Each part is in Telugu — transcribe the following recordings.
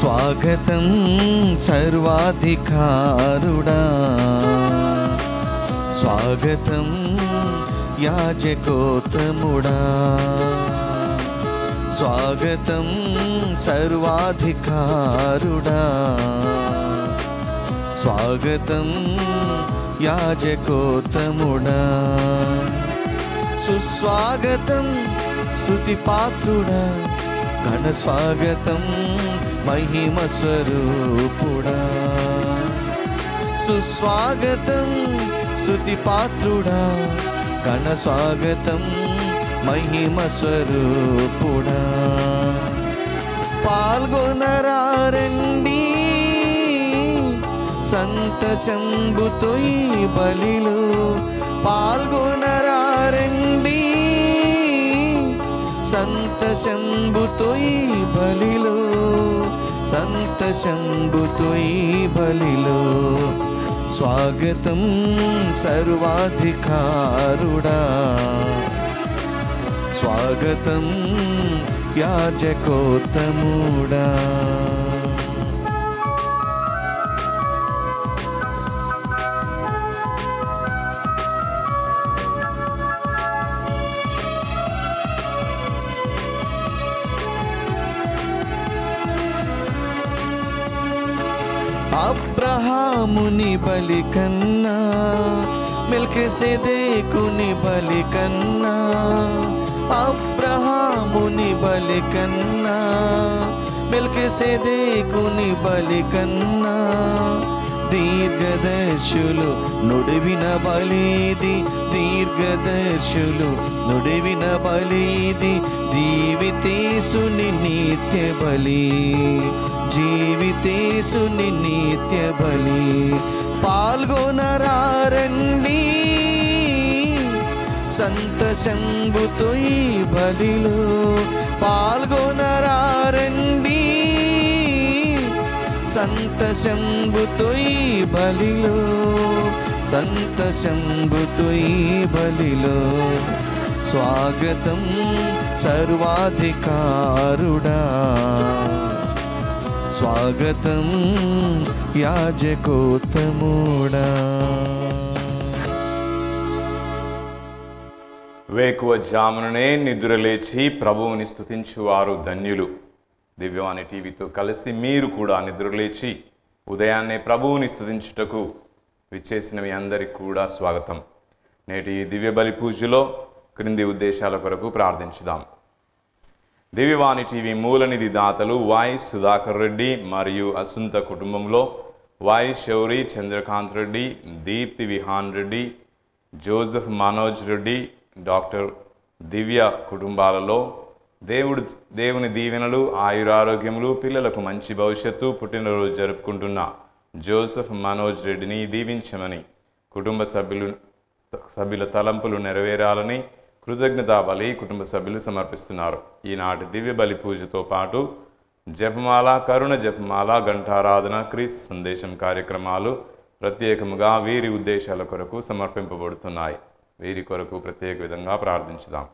స్వాగతం సర్వాధికారుడా స్వాగతం యాజకోత్తముడా స్వాగతం సర్వాధికారుడా స్వాగతం యాజకోత్తముడా సుస్వాగతం స్తుతి పాత్రుడా ఘన స్వాగతం మహిమ స్వరూపుడా సుస్వాగతం స్తుతి పాత్రుడా ఘన స్వాగతం మహిమ స్వరూపుడా పాల్గొనరారండి సంతసంబుతో ఈ బలిలో పాల్గొనరారండి సంతసంబుతో ఈ బలిలో సంతసంబుతో ఈ బలిలో స్వాగతం సర్వాధికారుడా స్వాగతం యాజకోత్తముడా అబ్రహాముని బలి కన్నా మెల్కెసెదేకుని బలి కన్నా అబ్రహాముని బలి కన్నా మెల్కెసెదేకుని బలి కన్నా దీర్ఘదర్శులు నుడివిన బలిది దీర్ఘదర్శులు నుడివిన బలిది జీవితేసుని నిత్య బలి జీవితేసుని నిత్య బలి పాల్గొనరారండి సంతసంబుతో ఈ బలిలో పాల్గొనరారండి సంతసంబుతో ఈ బలిలో సంతసంబుతో ఈ బలిలో స్వాగతం సర్వాధికారుడా స్వాగతం యాజకోత్తముడా వేకువ జాముననే నిద్రలేచి ప్రభువుని స్తుతించువారు ధన్యులు దివ్యవాణి టీవీతో కలిసి మీరు కూడా నిద్రలేచి ఉదయాన్నే ప్రభువుని స్తుతించుటకు విచ్చేసిన మీ అందరికి కూడా స్వాగతం నేటి ఈ దివ్య బలి పూజలో క్రింది ఉద్దేశాల కొరకు ప్రార్థించుదాం దివ్యవాణి టీవీ మూలనిధి దాతలు వాయి సుధాకర్ రెడ్డి మరియు అసుంత కుటుంబంలో వాయి శౌరి చంద్రకాంత్ రెడ్డి దీప్తి విహాన్ రెడ్డి జోసెఫ్ మనోజ్ రెడ్డి డాక్టర్ దివ్య కుటుంబాలలో దేవుడు దేవుని దీవెనలు ఆయురారోగ్యములు పిల్లలకు మంచి భవిష్యత్తు పుట్టినరోజు జరుపుకుంటున్న జోసెఫ్ మనోజ్ రెడ్డిని దీవించమని కుటుంబ సభ్యులు సభ్యుల తలంపులు నెరవేరాలని కృతజ్ఞతా బలి కుటుంబ సభ్యులు సమర్పిస్తున్నారు ఈనాటి దివ్య బలి పూజతో పాటు జపమాల కరుణ జపమాల ఘంటారాధన క్రీస్తు సందేశం కార్యక్రమాలు ప్రత్యేకముగా వీరి ఉద్దేశాల కొరకు సమర్పింపబడుతున్నాయి వీరి కొరకు ప్రత్యేక విధంగా ప్రార్థించుదాం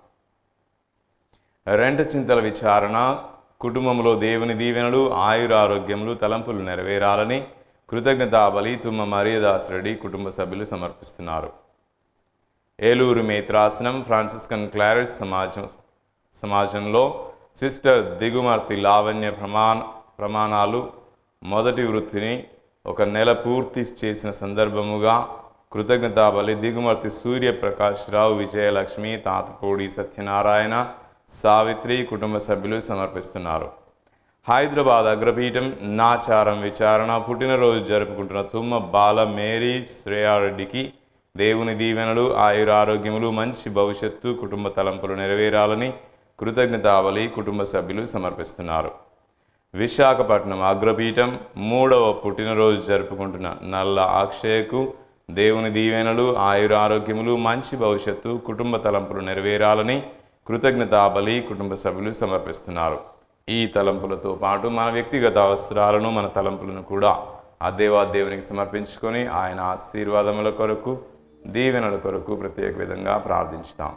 రెంట చింతల విచారణ కుటుంబంలో దేవుని దీవెనలు ఆయురారోగ్యములు తలంపులు నెరవేరాలని కృతజ్ఞతా బలి తుమ్మ మరియదాస్ రెడ్డి కుటుంబ సభ్యులు సమర్పిస్తున్నారు ఏలూరు మేత్రాసనం ఫ్రాన్సిస్కన్ క్లారెస్ సమాజం సమాజంలో సిస్టర్ దిగుమర్తి లావణ్య ప్రమాణ ప్రమాణాలు మొదటి వృత్తిని ఒక నెల పూర్తి చేసిన సందర్భముగా కృతజ్ఞతా బలి దిగుమర్తి సూర్యప్రకాష్ రావు విజయలక్ష్మి తాతపూడి సత్యనారాయణ సావిత్రి కుటుంబ సభ్యులు సమర్పిస్తున్నారు హైదరాబాద్ అగ్రపీఠం నాచారం విచారణ పుట్టినరోజు జరుపుకుంటున్న తుమ్మ బాల మేరీ శ్రేయారెడ్డికి దేవుని దీవెనలు ఆయురారోగ్యములు మంచి భవిష్యత్తు కుటుంబ తలంపులు నెరవేరాలని కృతజ్ఞతావలి కుటుంబ సభ్యులు సమర్పిస్తున్నారు విశాఖపట్నం అగ్రపీఠం మూడవ పుట్టినరోజు జరుపుకుంటున్న నల్ల అక్షయకు దేవుని దీవెనలు ఆయురారోగ్యములు మంచి భవిష్యత్తు కుటుంబ తలంపులు నెరవేరాలని కృతజ్ఞతాబలి కుటుంబ సభ్యులు సమర్పిస్తున్నారు ఈ తలంపులతో పాటు మన వ్యక్తిగత అవసరాలను మన తలంపులను కూడా ఆ దేవా దేవునికి సమర్పించుకొని ఆయన ఆశీర్వాదముల కొరకు దీవెనల కొరకు ప్రత్యేక విధంగా ప్రార్థించుతాం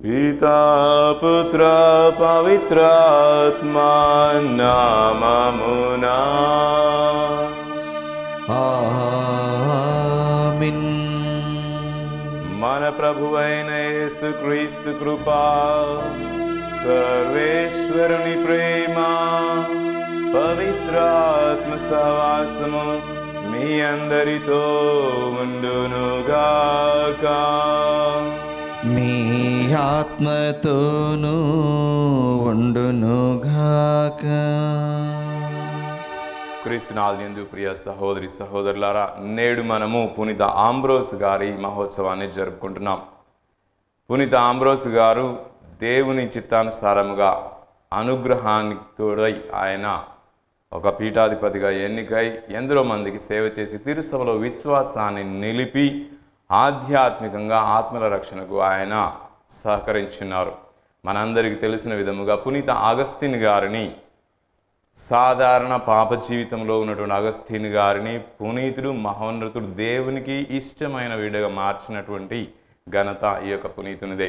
పితా పుత్ర పవిత్రాత్మా నామమునా ఆమేన్ మన ప్రభువైన యేసుక్రీస్తు కృపా సర్వేశ్వరుని ప్రేమ పవిత్రాత్మ సహవాసము మీ అందరితో ఉండునుగాక మీ ఆత్మతోనూ ఉండునుగాక క్రీస్తునాథునిందు ప్రియ సహోదరి సహోదరులారా నేడు మనము పునీత ఆంబ్రోస్ గారి మహోత్సవాన్ని జరుపుకుంటున్నాం పునీత ఆంబ్రోస్ గారు దేవుని చిత్తానుసారముగా అనుగ్రహానికి తోడై ఆయన ఒక పీఠాధిపతిగా ఎన్నికై ఎందరో మందికి సేవ చేసి తిరుసభలో విశ్వాసాన్ని నిలిపి ఆధ్యాత్మికంగా ఆత్మల రక్షణకు ఆయన సహకరించున్నారు మనందరికీ తెలిసిన విధముగా పునీత అగస్తిన్ గారిని సాధారణ పాప జీవితంలో ఉన్నటువంటి అగస్తీని గారిని పునీతుడు మహోన్నతుడు దేవునికి ఇష్టమైన వీడిగా మార్చినటువంటి ఘనత ఈ యొక్క పునీతునిదే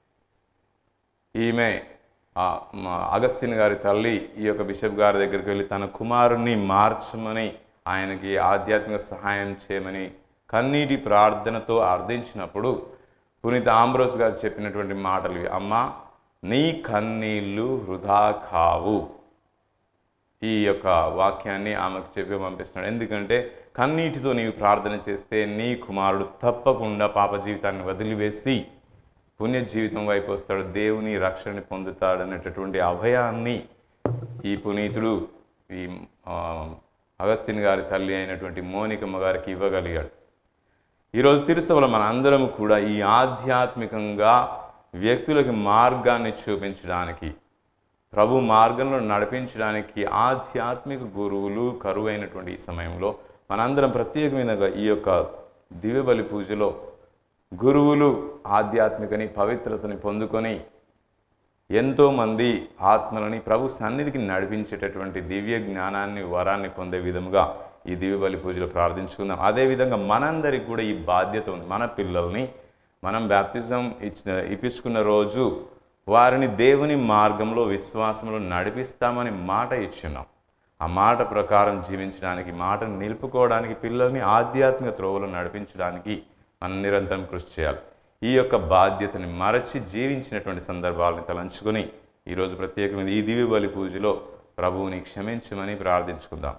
ఈమె ఆ, మా అగస్తిన్ గారి తల్లి ఈ యొక్క బిషప్ గారి దగ్గరికి వెళ్ళి తన కుమారుణ్ణి మార్చమని ఆయనకి ఆధ్యాత్మిక సహాయం చేయమని కన్నీటి ప్రార్థనతో అర్థించినప్పుడు పునీత ఆంబ్రోస్ గారు చెప్పినటువంటి మాటలు ఇవి. అమ్మా నీ కన్నీళ్ళు వృధా కావు ఈ యొక్క వాక్యాన్ని ఆమెకు చెప్పి పంపిస్తున్నాడు ఎందుకంటే కన్నీటితో నీవు ప్రార్థన చేస్తే నీ కుమారుడు తప్పకుండా పాప జీవితాన్ని వదిలివేసి పుణ్య జీవితం వైపు వస్తాడు దేవుని రక్షణని పొందుతాడు అనేటటువంటి అభయాన్ని ఈ పునీతుడు ఈ ఆ, అగస్తిన్ గారి తల్లి అయినటువంటి మోనికమ్మ గారికి ఇవ్వగలిగాడు ఈరోజు తిరుసభలో మన అందరం కూడా ఈ ఆధ్యాత్మికంగా వ్యక్తులకి మార్గాన్ని చూపించడానికి ప్రభు మార్గంలో నడిపించడానికి ఆధ్యాత్మిక గురువులు కరువైనటువంటి ఈ సమయంలో మనందరం ప్రత్యేకమైన ఈ యొక్క దివ్యబలి పూజలో గురువులు ఆధ్యాత్మికని పవిత్రతని పొందుకొని ఎంతోమంది ఆత్మలని ప్రభు సన్నిధికి నడిపించేటటువంటి దివ్య జ్ఞానాన్ని వరాన్ని పొందే విధముగా ఈ దివ్య బలి పూజలు ప్రార్థించుకుందాం అదేవిధంగా మనందరికి కూడా ఈ బాధ్యత ఉంది మన పిల్లల్ని మనం బ్యాప్తిజం ఇచ్చిన ఇప్పించుకున్న రోజు వారిని దేవుని మార్గంలో విశ్వాసంలో నడిపిస్తామని మాట ఇచ్చున్నాం ఆ మాట ప్రకారం జీవించడానికి మాటను నిలుపుకోవడానికి పిల్లల్ని ఆధ్యాత్మిక త్రోవలో నడిపించడానికి మనం నిరంతరం కృషి చేయాలి ఈ యొక్క బాధ్యతని మరచి జీవించినటువంటి సందర్భాలను తలంచుకొని ఈరోజు ప్రత్యేకమైన ఈ దివ్య బలి పూజలో ప్రభువుని క్షమించమని ప్రార్థించుకుందాం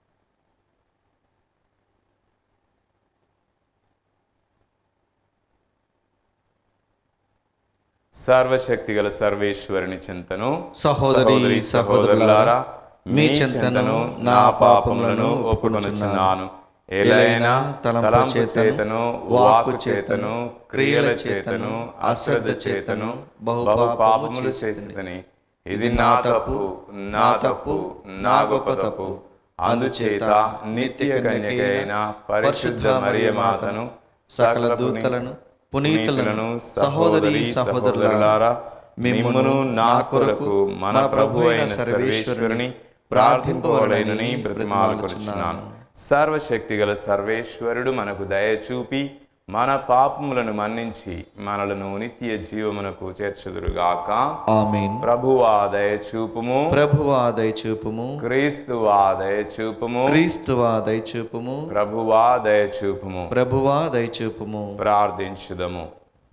సర్వశక్తి గల సర్వేశ్వరుని చింతను సహోదరి, సహోదరులారా, మీ చింతను నా పాపములను ఒప్పుకొనుచున్నాను. ఏలైనా తలంపు తలంపు చేతను, చేతను వాక్కు చేతను క్రియల చేతను అశ్రద్ధ చేతను బహు పాపములు చేసిదని ఇది నా తప్పు నా తప్పు నా గొప్ప తప్పు అందుచేత నిత్య కన్యకైన పరిశుద్ధ మరియ మాతను సకల దూతలను పునీతులను సహోదరి సహోదరులారా మిమ్మును నా కొరకు మన ప్రభు అయిన సర్వేశ్వరుని ప్రార్థింపవలైనని బ్రతిమాలుకొనుచున్నాను సర్వశక్తి గల సర్వేశ్వరుడు మనకు దయ చూపి మన పాపములను మన్నించి మనలను నిత్య జీవమునకు చేర్చుదురుగాక ఆమేన్ ప్రభువా దయ చూపుము ప్రభువా దయచూపుము క్రీస్తువా దయ చూపుము క్రీస్తువా దయచూపుము ప్రభువా దయ చూపుము ప్రభువా దయచూపుము ప్రార్థించుదము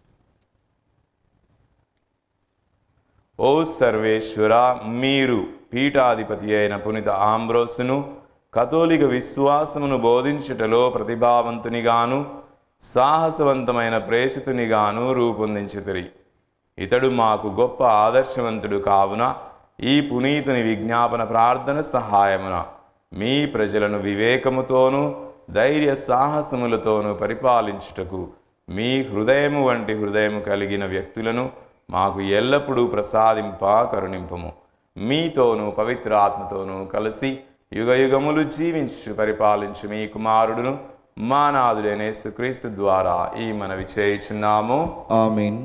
ఓ సర్వేశ్వర మీరు పీఠాధిపతి అయిన పునిత ఆంబ్రోసును కథోలిక విశ్వాసమును బోధించుటలో ప్రతిభావంతునిగాను సాహసవంతమైన ప్రేషితునిగాను రూపొందించుతిరి ఇతడు మాకు గొప్ప ఆదర్శవంతుడు కావున ఈ పునీతుని విజ్ఞాపన ప్రార్థన సహాయమున మీ ప్రజలను వివేకముతోనూ ధైర్య సాహసములతోనూ పరిపాలించుటకు మీ హృదయము వంటి హృదయము కలిగిన వ్యక్తులను మాకు ఎల్లప్పుడూ ప్రసాదింప కరుణింపము మీతోనూ పవిత్ర ఆత్మతోనూ కలిసి యుగయుగములు జీవించు పరిపాలించు మీ కుమారుడును మా నాథుడైన యేసుక్రీస్తు ద్వారా ఈ మనవి చేయుచున్నాము ఆమేన్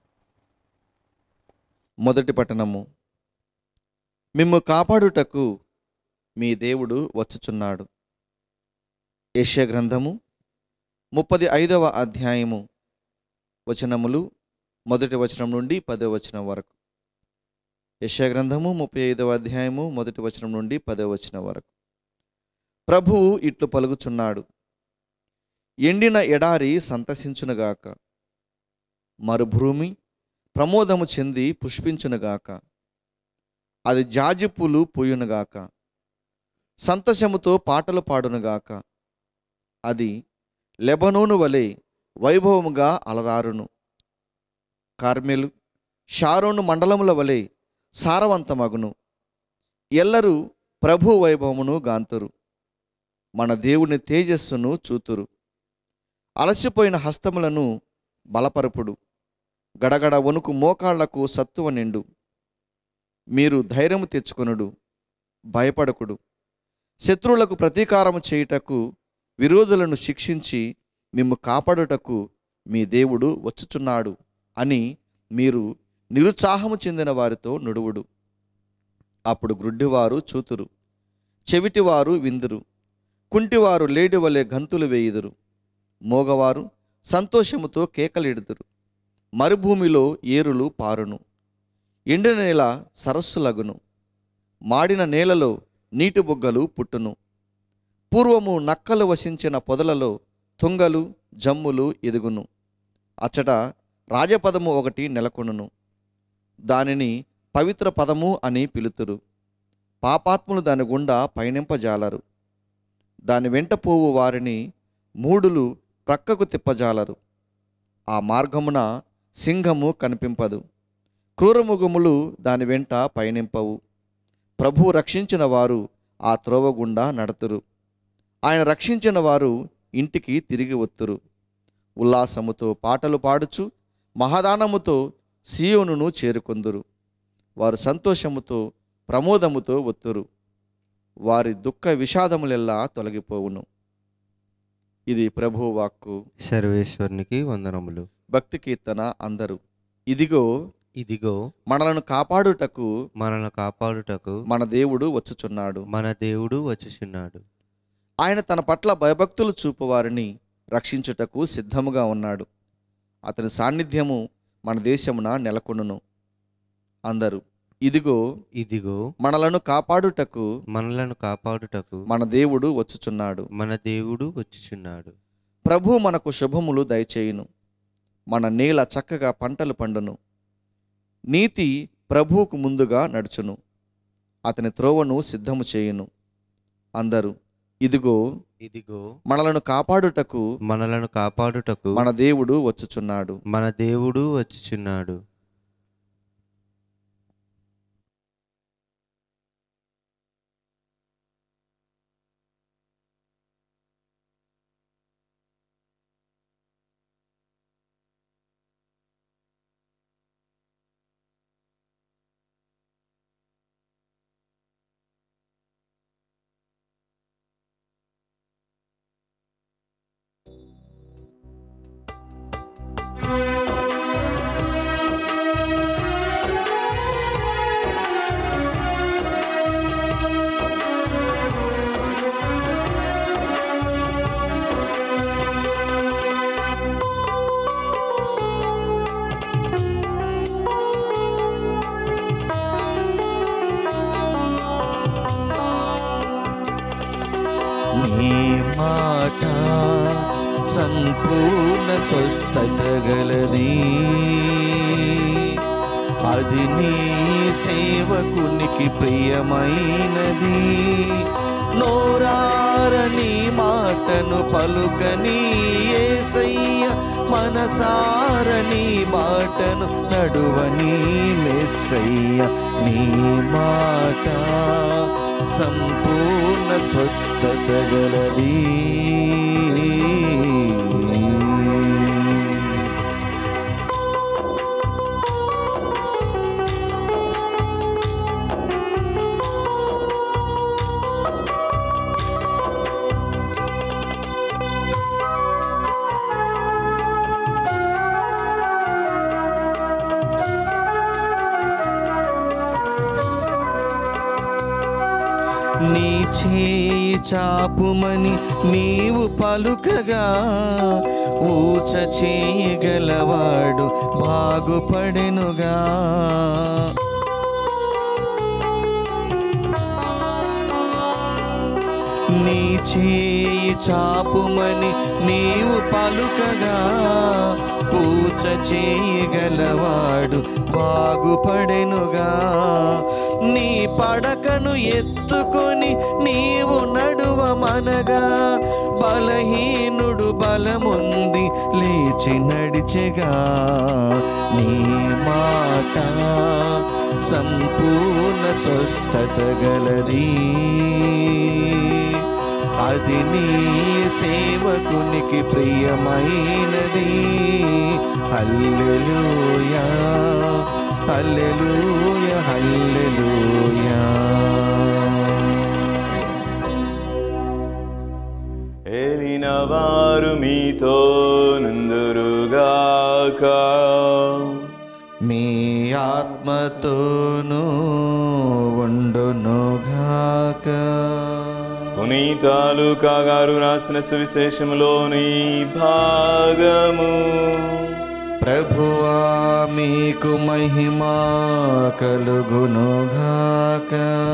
మొదటి పట్టణము మిమ్ము కాపాడుటకు మీ దేవుడు వచ్చుచున్నాడు యెషయా గ్రంథము ముప్పది ఐదవ అధ్యాయము వచనములు మొదటి వచనం నుండి పదో వచనం వరకు యశా గ్రంథము ముప్పై ఐదవ అధ్యాయము మొదటి వచనం నుండి పదో వచనం వరకు ప్రభువు ఇట్లు పలుకుచున్నాడు ఎండిన ఎడారి సంతసించునుగాక మరుభూమి ప్రమోదము చెంది పుష్పించునుగాక అది జాజి పూలు పూయునుగాక సంతోషముతో పాటలు పాడునుగాక అది లెబనోను వలె వైభవముగా అలరారును కార్మెలు షారోను మండలముల వలె సారవంతమగును ఎల్లరూ ప్రభు వైభవమును గాంతురు మన దేవుని తేజస్సును చూతురు అలసిపోయిన హస్తములను బలపరపుడు గడగడ వణుకు మోకాళ్లకు సత్తువ నిండు మీరు ధైర్యము తెచ్చుకొనుడు భయపడకుడు శత్రువులకు ప్రతీకారము చేయుటకు విరోధులను శిక్షించి మిమ్ము కాపాడుటకు మీ దేవుడు వచ్చుచున్నాడు అని మీరు నిరుత్సాహము చెందిన వారితో నుడువుడు అప్పుడు గ్రుడ్డివారు చూతురు చెవిటివారు విందురు కుంటివారు లేడి వలె గంతులు వేయుదురు మోగవారు సంతోషముతో కేకలిడుదురు మరుభూమిలో ఏరులు పారును ఎండిన నేల సరస్సులగును మాడిన నేలలో నీటి బుగ్గలు పుట్టును పూర్వము నక్కలు వసించిన పొదలలో తుంగలు జమ్ములు ఎదుగును అచ్చట రాజపదము ఒకటి నెలకొనును దానిని పవిత్ర పదము అని పిలుతురు పాపాత్ములు దాని గుండా పయనింపజాలరు దాని వెంట పోవు వారిని మూడులు ప్రక్కకు తిప్పజాలరు ఆ మార్గమున సింహము కనిపింపదు క్రూరముఖములు దాని వెంట పయనింపవు ప్రభు రక్షించిన వారు ఆ త్రోవ గుండా నడతురు ఆయన రక్షించిన వారు ఇంటికి తిరిగి వత్తురు ఉల్లాసముతో పాటలు పాడుచు మహాదానముతో సియోనును చేరుకొందురు వారు సంతోషముతో ప్రమోదముతో వత్తురు వారి దుఃఖ విషాదములెల్లా తొలగిపోవును ఇది ప్రభు వాక్కు సర్వేశ్వరునికి వందనములు భక్తి కీర్తన అందరూ ఇదిగో ఇదిగో మనలను కాపాడుటకు మనల్ని కాపాడుటకు మన దేవుడు వచ్చుచున్నాడు మన దేవుడు వచ్చుచున్నాడు ఆయన తన పట్ల భయభక్తులు చూపువారిని రక్షించుటకు సిద్ధముగా ఉన్నాడు అతని సాన్నిధ్యము మన దేశమున నెలకొనును అందరూ ఇదిగో ఇదిగో మనలను కాపాడుటకు మనలను కాపాడుటకు మన దేవుడు వచ్చుచున్నాడు మన దేవుడు వచ్చుచున్నాడు ప్రభు మనకు శుభములు దయచేయును మన నేల చక్కగా పంటలు పండును నీతి ప్రభువుకు ముందుగా నడుచును అతని త్రోవను సిద్ధము చేయును అందరూ ఇదిగో ఇదిగో మనలను కాపాడుటకు మనలను కాపాడుటకు మన దేవుడు వచ్చుచున్నాడు మన దేవుడు వచ్చుచున్నాడు నీ మాట సంపూర్ణ స్వస్థత గలది అది నీ సేవకునికి ప్రియమైనది నోరారని మాటను పలుకని ఏసయ్య మనసారని మాటను నడువని మెస్సయ్య నీ మాట సంపూర్ణ స్వస్థత గలది నీ చేయి చాపుమని నీవు పలుకగా ఊచ చేయగలవాడు బాగుపడెనుగా నీ చేయి చాపుమని నీవు పలుకగా పూచ చేయగలవాడు బాగుపడెనుగా నీ పడకను ఎత్తుకొని నీవు నడువమనగా బలహీనుడు బలముంది లేచి నడిచెగా నీ మాట సంపూర్ణ స్వస్థత గలది అది నీ సేవకునికి ప్రియమైనది హల్లెలూయా హల్లెలూయ హల్లెలూయా ఏలిన వారు మీతో నుందురుగాక మీ ఆత్మతోనూ ఉండునుగాక పునీతాలు కాగారు రాసిన సువిశేషములోని భాగము ప్రభువా మీకు మహిమా కలుగునుగాక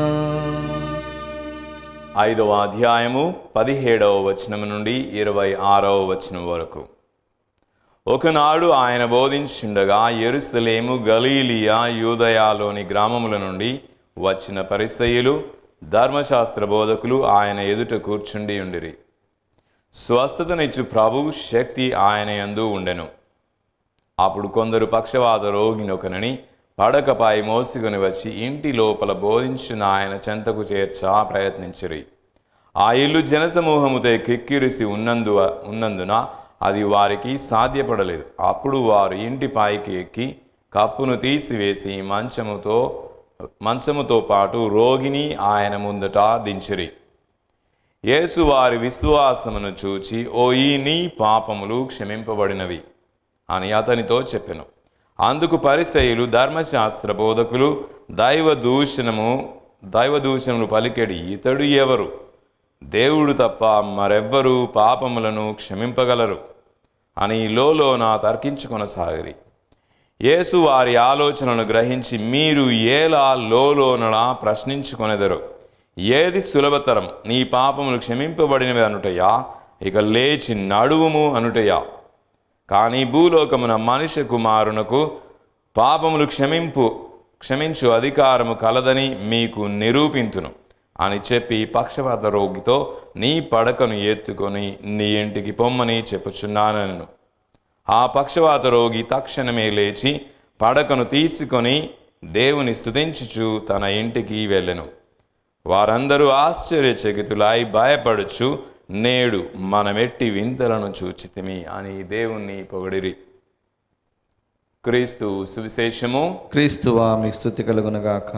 ఐదవ అధ్యాయము పదిహేడవ వచనం నుండి ఇరవై ఆరవ వచనం వరకు ఒకనాడు ఆయన బోధించుండగా ఎరుసలేము గలీలియా యూదయాలోని గ్రామముల నుండి వచ్చిన పరిసయ్యులు ధర్మశాస్త్ర బోధకులు ఆయన ఎదుట కూర్చుండి ఉండిరి స్వస్థతనిచ్చు ప్రభు శక్తి ఆయన యందు ఉండెను అప్పుడు కొందరు పక్షవాత రోగినొకనని పడకపై మోసుకొని వచ్చి ఇంటి లోపల బోధించిన ఆయన చెంతకు చేర్చా ప్రయత్నించిరి ఆ ఇల్లు జనసమూహముతో కిక్కిరిసి ఉన్నందు ఉన్నందున అది వారికి సాధ్యపడలేదు అప్పుడు వారు ఇంటి పైకి ఎక్కి కప్పును తీసివేసి మంచముతో మంచముతో పాటు రోగిని ఆయన ముందట దించిరి యేసు వారి విశ్వాసమును చూచి ఓ ఈ నీ పాపములు క్షమింపబడినవి అని అతనితో చెప్పెను అందుకు పరిసయులు ధర్మశాస్త్ర బోధకులు దైవ దూషణము దైవ దూషణములు పలికెడి ఇతడు ఎవరు దేవుడు తప్ప మరెవ్వరూ పాపములను క్షమింపగలరు అని లోలోన తర్కించుకొనసాగిరి యేసు వారి ఆలోచనను గ్రహించి మీరు ఏలా లోలోనలా ప్రశ్నించుకొనెదరు ఏది సులభతరం నీ పాపములు క్షమింపబడినవి అనుటయా ఇక లేచి నడువుము అనుటయా కానీ భూలోకమున మనిషి కుమారునకు పాపములు క్షమింపు క్షమించు అధికారము కలదని మీకు నిరూపింతును అని చెప్పి పక్షవాత రోగితో నీ పడకను ఎత్తుకొని నీ ఇంటికి పొమ్మని చెప్పుచున్నానను ఆ పక్షవాత రోగి తక్షణమే లేచి పడకను తీసుకొని దేవుని స్తుతించుచు తన ఇంటికి వెళ్ళెను వారందరూ ఆశ్చర్యచకితులై భయపడుచు నేడు మనమెట్టి వింతలను చూచితిమి అని దేవుణ్ణి పొగడిరి క్రీస్తు సువిశేషము క్రీస్తువా మీకు స్థుతి కలుగునుగాక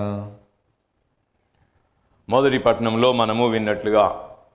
మొదటి పట్టణంలో మనము విన్నట్లుగా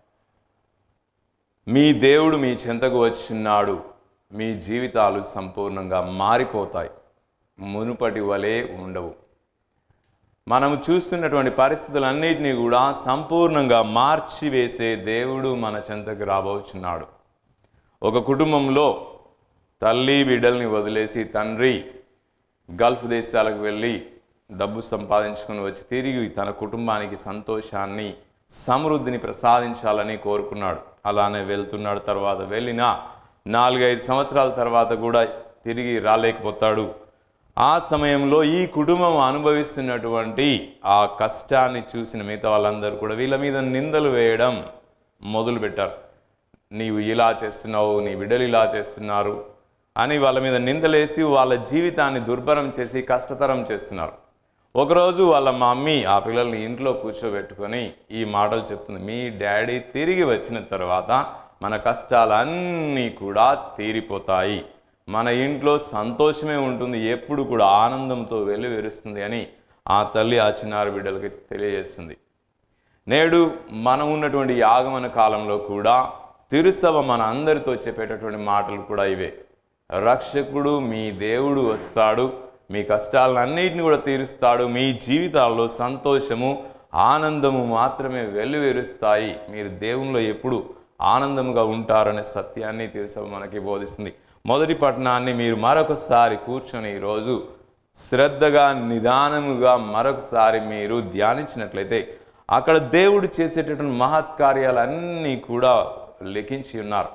మీ దేవుడు మీ చెంతకు వచ్చినాడు మీ జీవితాలు సంపూర్ణంగా మారిపోతాయి మునుపటి వలె ఉండవు మనము చూస్తున్నటువంటి పరిస్థితులన్నిటినీ కూడా సంపూర్ణంగా మార్చివేసే దేవుడు మన చెంతకు రాబోచున్నాడు ఒక కుటుంబంలో తల్లి బిడ్డల్ని వదిలేసి తండ్రి గల్ఫ్ దేశాలకు వెళ్ళి డబ్బు సంపాదించుకుని వచ్చి తిరిగి తన కుటుంబానికి సంతోషాన్ని సమృద్ధిని ప్రసాదించాలని కోరుకున్నాడు అలానే వెళ్తున్నాడు తర్వాత వెళ్ళిన నాలుగైదు సంవత్సరాల తర్వాత కూడా తిరిగి రాలేకపోతాడు ఆ సమయంలో ఈ కుటుంబం అనుభవిస్తున్నటువంటి ఆ కష్టాన్ని చూసిన మిగతా వాళ్ళందరూ కూడా వీళ్ళ మీద నిందలు వేయడం మొదలుపెట్టారు నీవు ఇలా చేస్తున్నావు నీ బిడ్డలు ఇలా చేస్తున్నారు అని వాళ్ళ మీద నిందలేసి వాళ్ళ జీవితాన్ని దుర్భరం చేసి కష్టతరం చేస్తున్నారు ఒకరోజు వాళ్ళ మమ్మీ ఆ పిల్లల్ని ఇంట్లో కూర్చోబెట్టుకొని ఈ మాటలు చెప్తుంది మీ డాడీ తిరిగి వచ్చిన తర్వాత మన కష్టాలన్నీ కూడా తీరిపోతాయి మన ఇంట్లో సంతోషమే ఉంటుంది ఎప్పుడు కూడా ఆనందంతో వెలువెరుస్తుంది అని ఆ తల్లి ఆ చిన్నారి బిడ్డలకి తెలియజేస్తుంది నేడు మనం ఉన్నటువంటి ఈ ఆగమన కాలంలో కూడా తిరుసభ మన అందరితో చెప్పేటటువంటి మాటలు కూడా ఇవే రక్షకుడు మీ దేవుడు వస్తాడు మీ కష్టాలన్నిటిని కూడా తీరుస్తాడు మీ జీవితాల్లో సంతోషము ఆనందము మాత్రమే వెల్లువెరుస్తాయి మీరు దేవునిలో ఎప్పుడు ఆనందముగా ఉంటారనే సత్యాన్ని తిరుసభ మనకి బోధిస్తుంది మొదటి పట్టణాన్ని మీరు మరొకసారి కూర్చొని ఈరోజు శ్రద్ధగా నిదానముగా మరొకసారి మీరు ధ్యానించినట్లయితే అక్కడ దేవుడు చేసేటటువంటి మహత్కార్యాలన్నీ కూడా లెక్కించి ఉన్నారు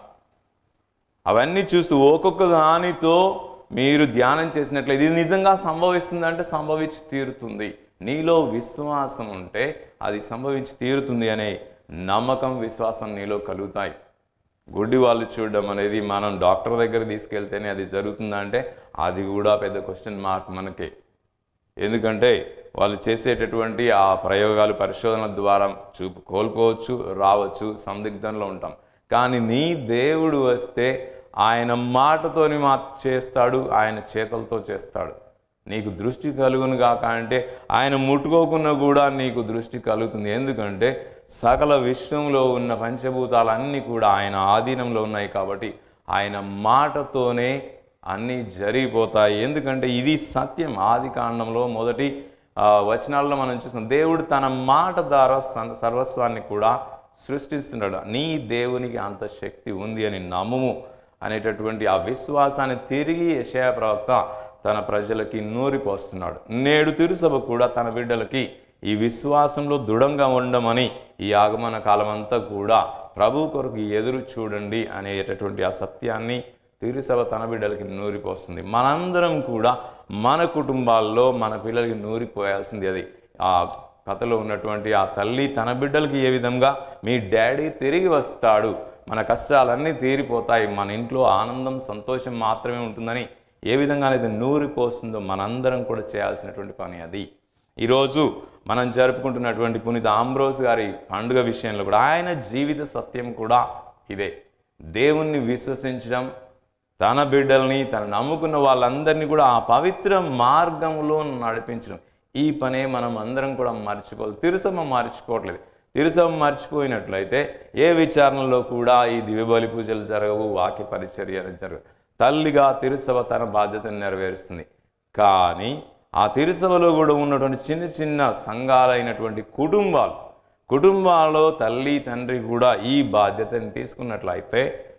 అవన్నీ చూస్తూ ఒక్కొక్క దానితో మీరు ధ్యానం చేసినట్లయితే ఇది నిజంగా సంభవిస్తుందంటే సంభవించి తీరుతుంది నీలో విశ్వాసం ఉంటే అది సంభవించి తీరుతుంది అనే నమ్మకం విశ్వాసం నీలో కలుగుతాయి గుడ్డి వాళ్ళు చూడడం అనేది మనం డాక్టర్ దగ్గర తీసుకెళ్తేనే అది జరుగుతుందా అంటే అది కూడా పెద్ద క్వశ్చన్ మార్క్ మనకే ఎందుకంటే వాళ్ళు చేసేటటువంటి ఆ ప్రయోగాలు పరిశోధనల ద్వారా చూపు కోల్పోవచ్చు రావచ్చు సందిగ్ధంలో ఉంటాం కానీ నీ దేవుడు వస్తే ఆయన మాటతోని మా చేస్తాడు ఆయన చేతలతో చేస్తాడు నీకు దృష్టి కలుగును కాక అంటే ఆయన ముట్టుకోకున్నా కూడా నీకు దృష్టి కలుగుతుంది ఎందుకంటే సకల విశ్వంలో ఉన్న పంచభూతాలన్నీ కూడా ఆయన ఆధీనంలో ఉన్నాయి కాబట్టి ఆయన మాటతోనే అన్నీ జరిగిపోతాయి ఎందుకంటే ఇది సత్యం ఆది కాండంలో మొదటి ఆ, వచనాల్లో మనం చూస్తాం దేవుడు తన మాట ద్వారా సన్- సర్వస్వాన్ని కూడా సృష్టిస్తున్నాడు నీ దేవునికి అంత శక్తి ఉంది అని నమ్ముము అనేటటువంటి ఆ విశ్వాసాన్ని తిరిగి యెషయా ప్రవక్త తన ప్రజలకి నూరిపోస్తున్నాడు నేడు తిరుసభ కూడా తన బిడ్డలకి ఈ విశ్వాసంలో దృఢంగా ఉండమని ఈ ఆగమన కాలం అంతా కూడా ప్రభు కొరకు ఎదురు చూడండి అనేటటువంటి ఆ సత్యాన్ని తిరుసభ తన బిడ్డలకి నూరిపోస్తుంది మనందరం కూడా మన కుటుంబాల్లో మన పిల్లలకి నూరిపోయాల్సింది అది ఆ కథలో ఉన్నటువంటి ఆ తల్లి తన బిడ్డలకి ఏ విధంగా మీ డాడీ తిరిగి వస్తాడు మన కష్టాలన్నీ తీరిపోతాయి మన ఇంట్లో ఆనందం సంతోషం మాత్రమే ఉంటుందని ఏ విధంగా అయితే నూరిపోస్తుందో మనందరం కూడా చేయాల్సినటువంటి పని అది ఈరోజు మనం జరుపుకుంటున్నటువంటి పునీత ఆంబ్రోస్ గారి పండుగ విషయంలో కూడా ఆయన జీవిత సత్యం కూడా ఇదే దేవుణ్ణి విశ్వసించడం తన బిడ్డల్ని తను నమ్ముకున్న వాళ్ళందరినీ కూడా ఆ పవిత్ర మార్గంలో నడిపించడం ఈ పనే మనం అందరం కూడా మర్చిపోవాలి తిరుసమ్మ మర్చిపోవట్లేదు తిరుసమ్మ మర్చిపోయినట్లయితే ఏ విచారణలో కూడా ఈ దివ్యబలి పూజలు జరగవు వాక్య పరిచర్యలు జరగవు తల్లిగా తిరుసభ తన బాధ్యతను నెరవేరుస్తుంది కానీ ఆ తిరుసభలో కూడా ఉన్నటువంటి చిన్న చిన్న సంఘాలైనటువంటి కుటుంబాలు కుటుంబాల్లో తల్లి తండ్రి కూడా ఈ బాధ్యతని తీసుకున్నట్లయితే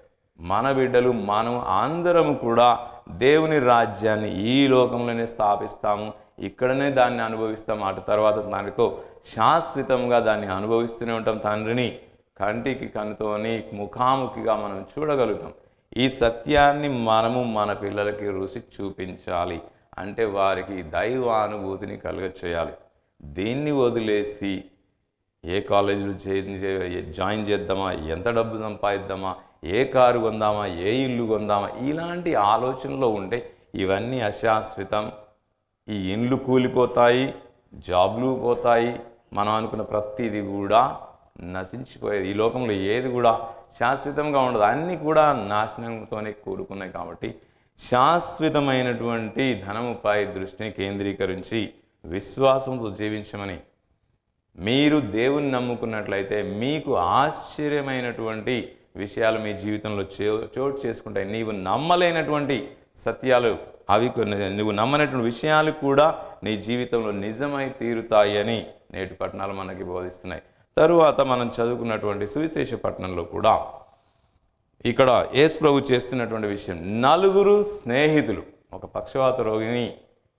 మన బిడ్డలు మనం అందరం కూడా దేవుని రాజ్యాన్ని ఈ లోకంలోనే స్థాపిస్తాము ఇక్కడనే దాన్ని అనుభవిస్తాం అటు తర్వాత దానితో శాశ్వతంగా దాన్ని అనుభవిస్తూనే ఉంటాం తండ్రిని కంటికి కనుతోని ముఖాముఖిగా మనం చూడగలుగుతాం ఈ సత్యాన్ని మనము మన పిల్లలకి రుచి చూపించాలి అంటే వారికి దైవానుభూతిని కలుగ చేయాలి దీన్ని వదిలేసి ఏ కాలేజీలో జాయిన్ చే- జాయిన్ చేద్దామా ఎంత డబ్బు సంపాదిద్దామా ఏ కారు కొందామా ఏ ఇల్లు కొందామా ఇలాంటి ఆలోచనలో ఉంటే ఇవన్నీ అశాశ్వతం ఈ ఇండ్లు కూలిపోతాయి జాబ్లు పోతాయి మనం అనుకున్న ప్రతిదీ కూడా నశించిపోయేది ఈ లోకంలో ఏది కూడా శాశ్వతంగా ఉండదు అన్నీ కూడా నాశనంతోనే కూడుకున్నాయి కాబట్టి శాశ్వతమైనటువంటి ధనముపై దృష్టిని కేంద్రీకరించి విశ్వాసంతో జీవించమని మీరు దేవుని నమ్ముకున్నట్లయితే మీకు ఆశ్చర్యమైనటువంటి విషయాలు మీ జీవితంలో చో- చోటు చేసుకుంటాయి నీవు నమ్మలేనటువంటి సత్యాలు అవి కొన్ని నువ్వు నమ్మనటువంటి విషయాలు కూడా నీ జీవితంలో నిజమై తీరుతాయి అని నేటి పట్టణాలు మనకి బోధిస్తున్నాయి తరువాత మనం చదువుకున్నటువంటి సువిశేష పట్టణంలో కూడా ఇక్కడ యేసు ప్రభు చేస్తున్నటువంటి విషయం నలుగురు స్నేహితులు ఒక పక్షవాత రోగిని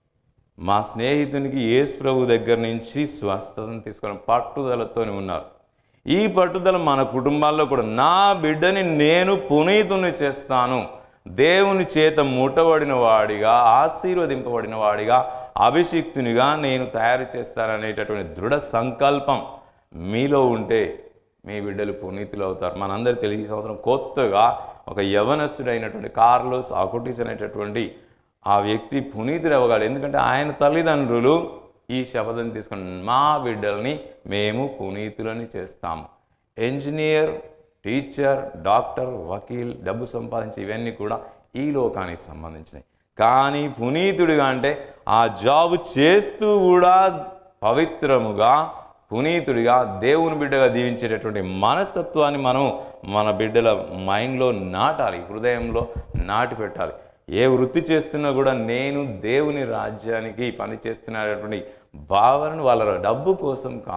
మా స్నేహితునికి యేసు ప్రభు దగ్గర నుంచి స్వస్థతను తీసుకొని పట్టుదలతో ఉన్నారు ఈ పట్టుదల మన కుటుంబాల్లో కూడా నా బిడ్డని నేను పునీతుని చేస్తాను దేవుని చేత ముట్టబడిన వాడిగా ఆశీర్వదింపబడిన వాడిగా అభిషిక్తునిగా నేను తయారు చేస్తాననేటటువంటి దృఢ సంకల్పం మీలో ఉంటే మీ బిడ్డలు పునీతులు అవుతారు మనందరికీ తెలియ ఈ సంవత్సరం కొత్తగా ఒక యవనస్తుడైనటువంటి కార్లోస్ అకుటిస్ అనేటటువంటి ఆ వ్యక్తి పునీతుడు అవ్వగాడు ఎందుకంటే ఆయన తల్లిదండ్రులు ఈ శపథం తీసుకుని మా బిడ్డల్ని మేము పునీతులని చేస్తాము ఇంజనీర్ టీచర్ డాక్టర్ వకీల్ డబ్బు సంపాదించి ఇవన్నీ కూడా ఈ లోకానికి సంబంధించినవి కానీ పునీతుడిగా అంటే ఆ జాబ్ చేస్తూ కూడా పవిత్రముగా పునీతుడిగా దేవుని బిడ్డగా దీవించేటటువంటి మనస్తత్వాన్ని మనం మన బిడ్డల మైండ్లో నాటాలి హృదయంలో నాటి పెట్టాలి ఏ వృత్తి చేస్తున్నా కూడా నేను దేవుని రాజ్యానికి పని చేస్తున్నటువంటి భావనను వాళ్ళ డబ్బు కోసం కాదు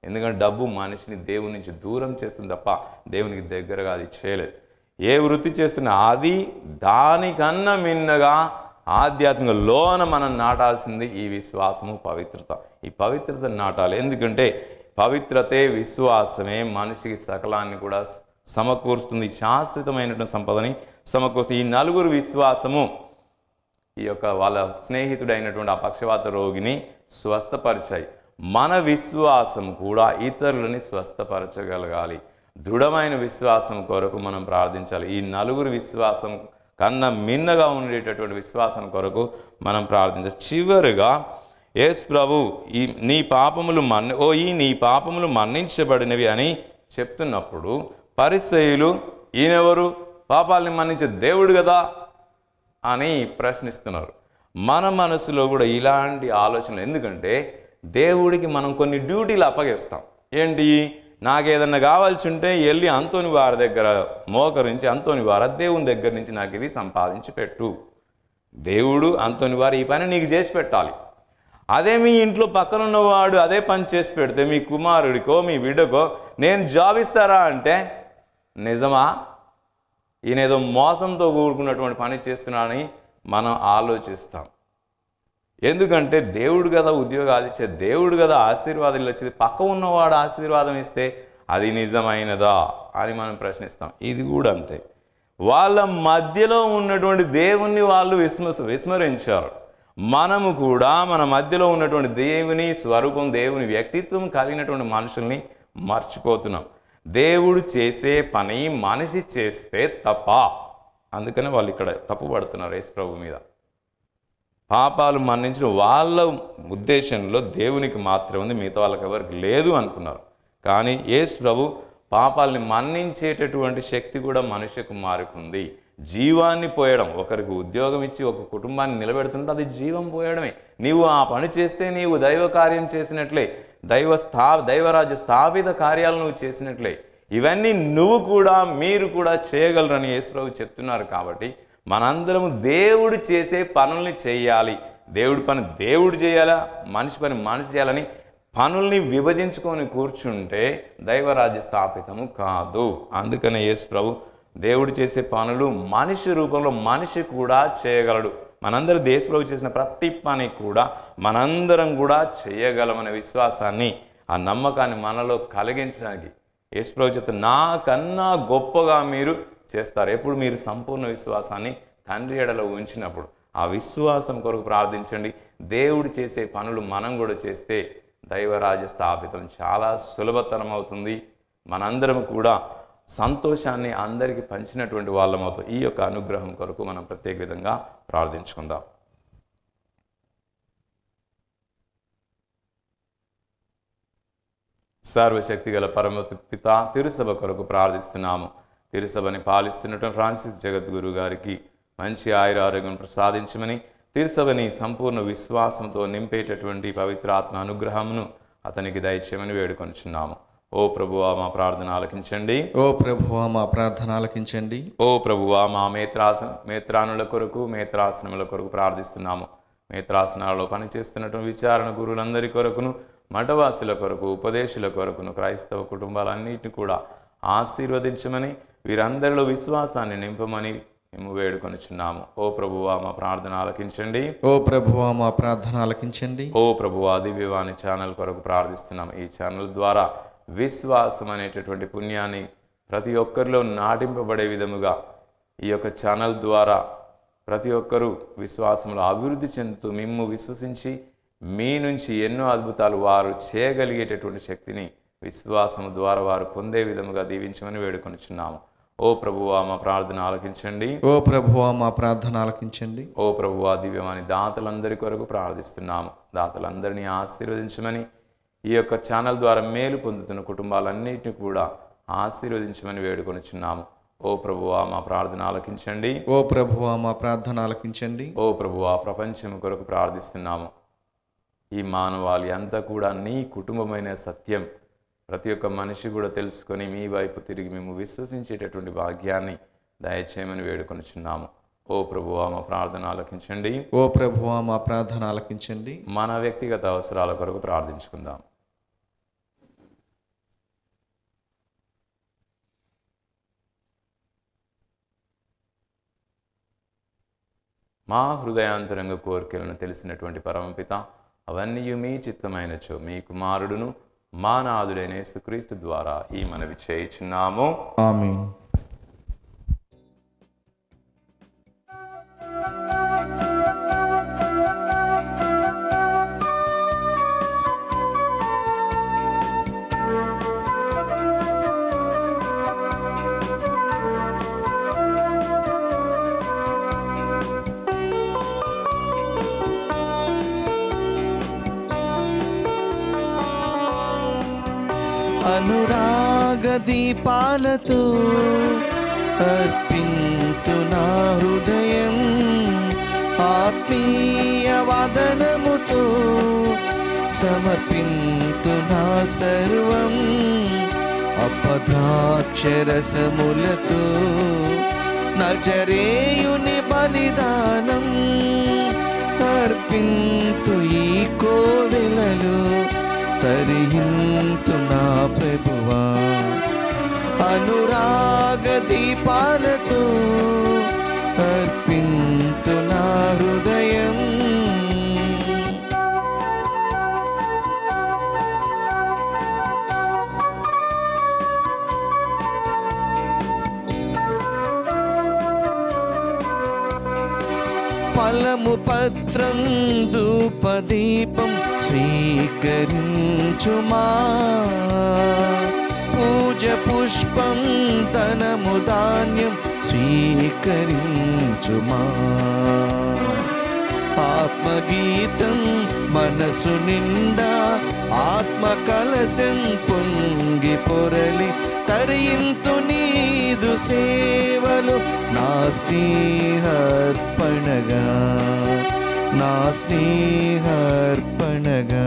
ఎందుకంటే డబ్బు మనిషిని దేవుని నుంచి దూరం చేస్తుంది తప్ప దేవునికి దగ్గరగా అది చేయలేదు ఏ వృత్తి చేస్తున్నా అది దానికన్నా మిన్నగా ఆధ్యాత్మిక లోన మనం నాటాల్సింది ఈ విశ్వాసము పవిత్రత ఈ పవిత్రత నాటాలి ఎందుకంటే పవిత్రతే విశ్వాసమే మనిషికి సకలాన్ని కూడా సమకూరుస్తుంది శాశ్వతమైనటువంటి సంపదని సమకూరుస్తుంది ఈ నలుగురు విశ్వాసము ఈ యొక్క వాళ్ళ స్నేహితుడైనటువంటి ఆ పక్షవాత రోగిని స్వస్థపరిచాయి మన విశ్వాసం కూడా ఇతరులని స్వస్థపరచగలగాలి దృఢమైన విశ్వాసం కొరకు మనం ప్రార్థించాలి ఈ నలుగురు విశ్వాసం కన్నా మిన్నగా ఉండేటటువంటి విశ్వాసం కొరకు మనం ప్రార్థించాలి చివరిగా యేసు ప్రభు ఈ నీ పాపములు మన్ని ఓ ఈ నీ పాపములు మన్నించబడినవి అని చెప్తున్నప్పుడు పరిసయులు ఈయనెవరు పాపాలని మన్నించే దేవుడు కదా అని ప్రశ్నిస్తున్నారు మన మనసులో కూడా ఇలాంటి ఆలోచనలు ఎందుకంటే దేవుడికి మనం కొన్ని డ్యూటీలు అప్పగిస్తాం ఏంటి నాకేదన్నా కావాల్సి ఉంటే వెళ్ళి అంతోని వారి దగ్గర మోకరించి అంతోని వార దేవుని దగ్గర నుంచి నాకు ఇది సంపాదించి పెట్టు దేవుడు అంతోని వారు ఈ పని నీకు చేసి పెట్టాలి అదే మీ ఇంట్లో పక్కన ఉన్నవాడు అదే పని చేసి పెడితే మీ కుమారుడికో మీ బిడ్డకో నేను జాబ్ ఇస్తారా అంటే నిజమా ఈయన ఏదో మోసంతో కూడుకున్నటువంటి పని చేస్తున్నాడని మనం ఆలోచిస్తాం ఎందుకంటే దేవుడు కదా ఉద్యోగాలు ఇచ్చే దేవుడు కదా ఆశీర్వాదాలు ఇచ్చేది పక్క ఉన్నవాడు ఆశీర్వాదం ఇస్తే అది నిజమైనదా అని మనం ప్రశ్నిస్తాం ఇది కూడా అంతే వాళ్ళ మధ్యలో ఉన్నటువంటి దేవుణ్ణి వాళ్ళు విస్మస విస్మరించారు మనము కూడా మన మధ్యలో ఉన్నటువంటి దేవుని స్వరూపం దేవుని వ్యక్తిత్వం కలిగినటువంటి మనుషుల్ని మర్చిపోతున్నాం దేవుడు చేసే పని మనిషి చేస్తే తప్ప అందుకనే వాళ్ళు ఇక్కడ తప్పు పడుతున్నారు యేసు ప్రభు మీద పాపాలు మన్నించిన వాళ్ళ ఉద్దేశంలో దేవునికి మాత్రమే ఉంది మిగతా వాళ్ళకి ఎవరికి లేదు అనుకున్నారు కానీ యేసు ప్రభు పాపాలని మన్నించేటటువంటి శక్తి కూడా మనుష్య కుమారుకు ఉంది జీవాన్ని పోయడం ఒకరికి ఉద్యోగం ఇచ్చి ఒక కుటుంబాన్ని నిలబెడుతుంటే అది జీవం పోయడమే నీవు ఆ పని చేస్తే నీవు దైవ కార్యం చేసినట్లే దైవ స్థా దైవరాజ్య స్థాపిత కార్యాలు నువ్వు చేసినట్లే ఇవన్నీ నువ్వు కూడా మీరు కూడా చేయగలరని యేసుప్రభు చెప్తున్నారు కాబట్టి మనందరము దేవుడు చేసే పనుల్ని చేయాలి దేవుడి పని దేవుడు చేయాలా మనిషి పని మనిషి చేయాలని పనుల్ని విభజించుకొని కూర్చుంటే దైవరాజ్య స్థాపితము కాదు అందుకనే యేసు ప్రభు దేవుడు చేసే పనులు మనిషి రూపంలో మనిషి కూడా చేయగలడు మనందరూ దేశ ప్రభు చేసిన ప్రతి పని కూడా మనందరం కూడా చేయగలమనే విశ్వాసాన్ని ఆ నమ్మకాన్ని మనలో కలిగించడానికి యేసు ప్రభు చెప్తే నాకన్నా గొప్పగా మీరు చేస్తారు ఎప్పుడు మీరు సంపూర్ణ విశ్వాసాన్ని తండ్రి ఎడలో ఉంచినప్పుడు ఆ విశ్వాసం కొరకు ప్రార్థించండి దేవుడు చేసే పనులు మనం కూడా చేస్తే దైవరాజ్య స్థాపితం చాలా సులభతరం అవుతుంది మనందరం కూడా సంతోషాన్ని అందరికీ పంచినటువంటి వాళ్ళం అవుతాం ఈ యొక్క అనుగ్రహం కొరకు మనం ప్రత్యేక విధంగా ప్రార్థించుకుందాం సర్వశక్తి గల పరమ పిత తిరుసభ కొరకు ప్రార్థిస్తున్నాము తిరుసభని పాలిస్తున్నటువంటి ఫ్రాన్సిస్ జగద్గురు గారికి మంచి ఆయుర ఆరోగ్యం ప్రసాదించమని తిరుసభని సంపూర్ణ విశ్వాసంతో నింపేటటువంటి పవిత్రాత్మ అనుగ్రహమును అతనికి దయచేయమని వేడుకొనిచున్నాము ఓ ప్రభువా మా ప్రార్థన ఆలకించండి ఓ ప్రభువా మా ప్రార్థన ఆలకించండి ఓ ప్రభువా మా మేత్రా మేత్రానుల కొరకు మేత్రాసనముల కొరకు ప్రార్థిస్తున్నాము మేత్రాసనాలలో పనిచేస్తున్నటువంటి విచారణ గురువులందరి కొరకును మఠవాసుల కొరకు ఉపదేశుల కొరకును క్రైస్తవ కుటుంబాలన్నిటిని కూడా ఆశీర్వదించమని వీరందరిలో విశ్వాసాన్ని నింపమని మేము వేడుకొనిచున్నాము ఓ ప్రభువా మా ప్రార్థన ఆలకించండి ఓ ప్రభువా మా ప్రార్థన ఆలకించండి ఓ ప్రభువా దివ్యవాణి ఛానల్ కొరకు ప్రార్థిస్తున్నాం ఈ ఛానల్ ద్వారా విశ్వాసం అనేటటువంటి పుణ్యాన్ని ప్రతి ఒక్కరిలో నాటింపబడే విధముగా ఈ యొక్క ఛానల్ ద్వారా ప్రతి ఒక్కరూ విశ్వాసంలో అభివృద్ధి చెందుతూ మిమ్ము విశ్వసించి మీ నుంచి ఎన్నో అద్భుతాలు వారు చేయగలిగేటటువంటి శక్తిని విశ్వాసం ద్వారా వారు పొందే విధముగా దీవించమని వేడుకొనిచున్నాము ఓ ప్రభువా మా ప్రార్థన ఆలకించండి ఓ ప్రభువా మా ప్రార్థన ఆలకించండి ఓ ప్రభువా దివ్యమని దాతలందరి కొరకు ప్రార్థిస్తున్నాము దాతలందరినీ ఆశీర్వదించమని ఈ యొక్క ఛానల్ ద్వారా మేలు పొందుతున్న కుటుంబాలన్నింటినీ కూడా ఆశీర్వదించమని వేడుకొనిచున్నాము ఓ ప్రభువా మా ప్రార్థన ఆలకించండి ఓ ప్రభువా మా ప్రార్థన ఆలకించండి ఓ ప్రభువా ప్రపంచం కొరకు ప్రార్థిస్తున్నాము ఈ మానవాళి అంతా కూడా నీ కుటుంబమైన సత్యం ప్రతి ఒక్క మనిషి కూడా తెలుసుకొని మీ వైపు తిరిగి మేము విశ్వసించేటటువంటి భాగ్యాన్ని దయచేయమని వేడుకొనిచున్నాము ఓ ప్రభువా మా ప్రార్థన ఆలకించండి ఓ ప్రభువా మా ప్రార్థన ఆలకించండి మన వ్యక్తిగత అవసరాల కొరకు ప్రార్థించుకుందాం మా హృదయాంతరంగ కోరికలను తెలిసినటువంటి పరమపిత అవన్నీ మీ చిత్తమైనచో మీ కుమారుడును మా నాదుడైన యేసుక్రీస్తు ద్వారా ఈ మనవి చేయుచున్నాము ఆమేన్ అనురాగ దీపాలతో అర్పింతు నా హృదయం ఆత్మీయ వదనముతో సమర్పింతు నా సర్వం అపద్రాక్షరసములతో నజరేయుని బలిదానం అర్పింతు ఈ కోవెలలో తరిహింతు నా ప్రభువా అనురాగ దీపాలతో అర్పింతు నా హృదయం ఫలము పత్రం ధూపదీపం స్వీకరించుమా పూజ పుష్పం ధనము ధాన్యం స్వీకరించుమా ఆత్మగీతం మనసు నిండా ఆత్మ కలశం పొంగి పొరలి తరింతు నీదు సేవలు నా స్నేహర్పణగా నా స్నేహర్పణగా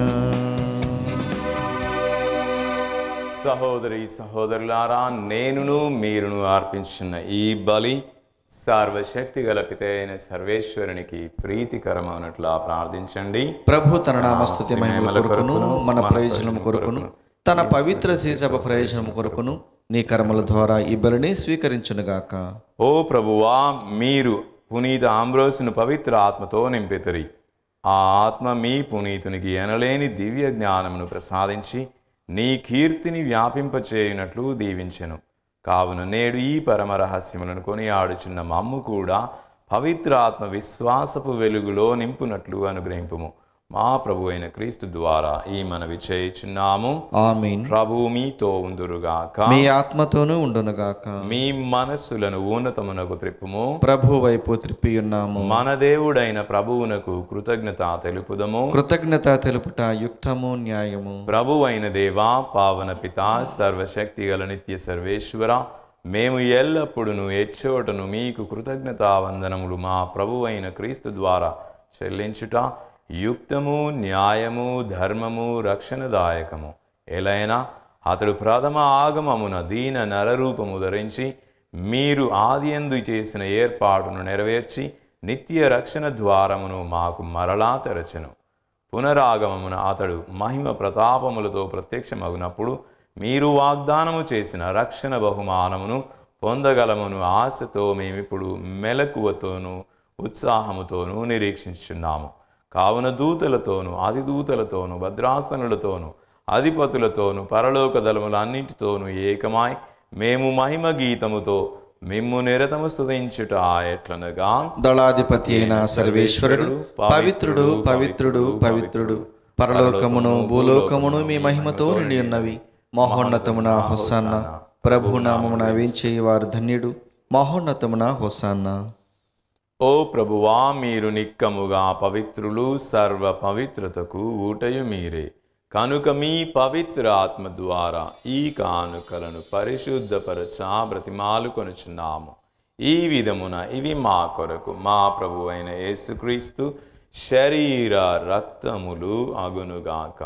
సహోదరి సహోదరులారా నేనును మీరును అర్పించిన ఈ బలి సర్వశక్తి గల పిత అయిన సర్వేశ్వరునికి ప్రీతికరమైనట్లా ప్రార్థించండి ప్రభు తన నామస్తుతి మహిమ కొరకును మన ప్రయోజనం కొరకును తన పవిత్ర శీసభ ప్రయోజనం కొరకును నీ కర్మల ద్వారా ఈ బలిని స్వీకరించునుగాక ఓ ప్రభువా మీరు పునీత ఆంబ్రోసును పవిత్ర ఆత్మతో నింపెతరి ఆ ఆత్మ మీ పునీతునికి ఎనలేని దివ్య జ్ఞానమును ప్రసాదించి నీ కీర్తిని వ్యాపింపచేయునట్లు దీవించెను కావున నేడు ఈ పరమ రహస్యములను కొని ఆడుచున్న మమ్ము కూడా పవిత్ర ఆత్మ విశ్వాసపు వెలుగులో నింపునట్లు అనుగ్రహింపుము మా ప్రభు అయిన క్రీస్తు ద్వారా ఈ మనవి చేయుచున్నాము ఆమీన్ ప్రభు మీతో ఉందురుగాక మీ ఆత్మతోనూ ఉండునుగాక మీ మనస్సులను ఉన్నతమునకు త్రిప్పుము ప్రభు వైపు త్రిప్పి ఉన్నాము మన దేవుడైన ప్రభువునకు కృతజ్ఞత తెలుపుదము కృతజ్ఞత తెలుపుట యుక్తము న్యాయము ప్రభు అయిన దేవా పావన పిత సర్వశక్తి గల నిత్య సర్వేశ్వర మేము ఎల్లప్పుడూ ఎచ్చోటను మీకు కృతజ్ఞతా వందనములు మా ప్రభు అయిన క్రీస్తు ద్వారా చెల్లించుట యుక్తము న్యాయము ధర్మము రక్షణదాయకము ఎలైనా అతడు ప్రథమ ఆగమమున దీన నరరూపము ధరించి మీరు ఆదియందు చేసిన ఏర్పాటును నెరవేర్చి నిత్య రక్షణ ద్వారమును మాకు మరలా తెరచెను పునరాగమమున అతడు మహిమ ప్రతాపములతో ప్రత్యక్షమగునప్పుడు మీరు వాగ్దానము చేసిన రక్షణ బహుమానమును పొందగలమును ఆశతో మేమిప్పుడు మెలకువతోనూ ఉత్సాహముతోనూ నిరీక్షించున్నాము కావున దూతలతోనూ అధిదూతలతోనూ భద్రాసనులతోనూ అధిపతులతోనూ పరలోక దళములన్నింటితోనూ ఏకమాయ్ మేము మహిమ గీతముతో మిమ్ము నిరతము స్తుతించుట ఎట్లనగా దళాధిపతి అయిన సర్వేశ్వరుడు పవిత్రుడు పవిత్రుడు పవిత్రుడు పరలోకమును భూలోకమును మీ మహిమతో నిండి ఉన్నవి మహోన్నతమున హొస్సాన్న ప్రభు నామమున వేంచేవారు ధన్యుడు మహోన్నతమున హొస్సాన్న ఓ ప్రభువా మీరు నిక్కముగా పవిత్రులు సర్వ పవిత్రతకు ఊటయు మీరే కనుక మీ పవిత్ర ఆత్మ ద్వారా ఈ కానుకలను పరిశుద్ధపరచా బ్రతిమాలు కొనుచున్నాము ఈ విధమున ఇవి మా కొరకు మా ప్రభు అయిన యేసుక్రీస్తు శరీర రక్తములు అగునుగాక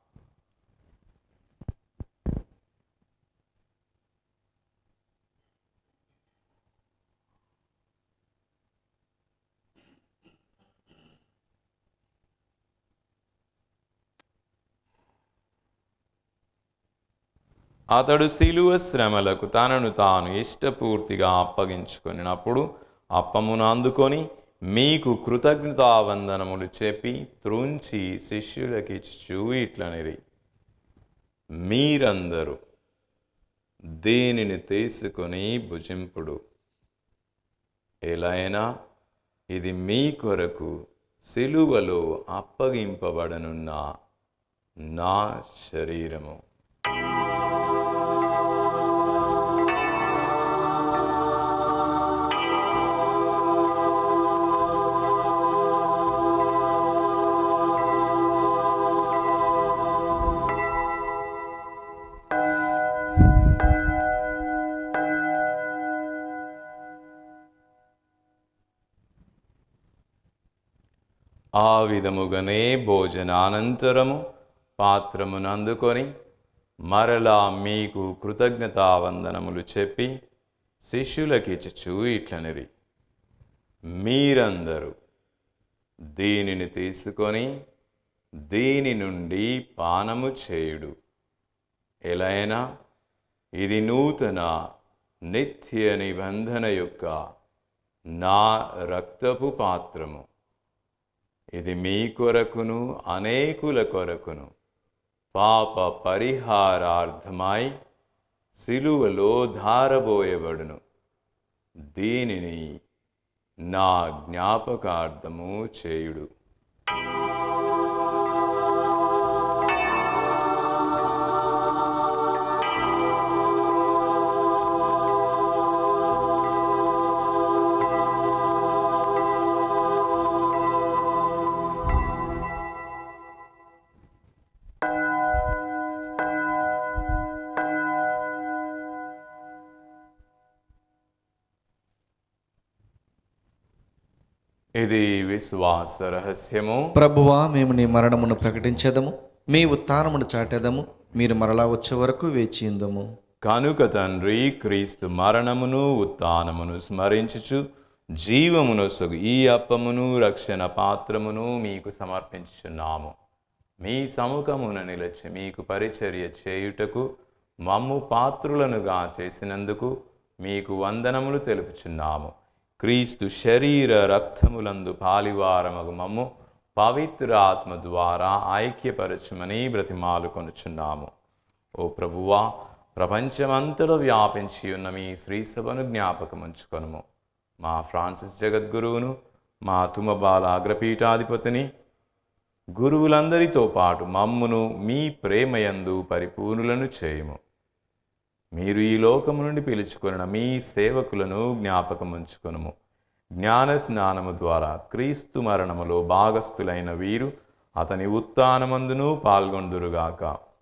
అతడు శిలువ శ్రమలకు తనను తాను ఇష్టపూర్తిగా అప్పగించుకొనినప్పుడు అప్పమును అందుకొని మీకు కృతజ్ఞతావందనములు చెప్పి త్రుంచి శిష్యులకిచ్చు ఇట్లనిరి మీరందరూ దేనిని తీసుకొని భుజింపుడు ఎలైనా ఇది మీ కొరకు సిలువలో అప్పగింపబడనున్న నా శరీరము ఆ విధముగానే భోజనానంతరము పాత్రమును అందుకొని మరలా మీకు కృతజ్ఞతావందనములు చెప్పి శిష్యులకిచ్చుచూ ఇట్లనిరి మీరందరూ దీనిని తీసుకొని దీని నుండి పానము చేయుడు ఎలైనా ఇది నూతన నిత్య నిబంధన యొక్క నా రక్తపు పాత్రము ఇది మీ కొరకును అనేకుల కొరకును పాప పరిహారార్థమై సిలువలో ధారబోయబడును దీనిని నా జ్ఞాపకార్థము చేయుడు ఇది విశ్వాస రహస్యము ప్రభువా మేము నీ మరణమును ప్రకటించేదము మీ ఉత్థానమును చాటేదము మీరు మరలా వచ్చే వరకు వేచి ఉందము కనుక తండ్రి క్రీస్తు మరణమును ఉత్థానమును స్మరించుచు జీవమును సొగు ఈ అప్పమును రక్షణ పాత్రమును మీకు సమర్పించుచున్నాము మీ సముఖమున నిలిచి మీకు పరిచర్య చేయుటకు మమ్ము పాత్రులనుగా చేసినందుకు మీకు వందనములు తెలుపుచున్నాము క్రీస్తు శరీర రక్తములందు పాలివారమగు మమ్ము పవిత్ర ఆత్మ ద్వారా ఐక్యపరచుమని బ్రతిమాలు కొనుచున్నాము ఓ ప్రభువా ప్రపంచమంతటా వ్యాపించి ఉన్న మీ శ్రీసభను జ్ఞాపకం ఉంచుకొనుము మా ఫ్రాన్సిస్ జగద్గురువును మా తుమబాల అగ్రపీఠాధిపతిని గురువులందరితో పాటు మమ్మును మీ ప్రేమయందు పరిపూర్ణులను చేయుము మీరు ఈ లోకము నుండి పిలుచుకొనిన మీ సేవకులను జ్ఞాపకం ఉంచుకొనుము జ్ఞాన స్నానము ద్వారా క్రీస్తు మరణములో భాగస్థులైన వీరు అతని ఉత్థానమందును పాల్గొందురుగాక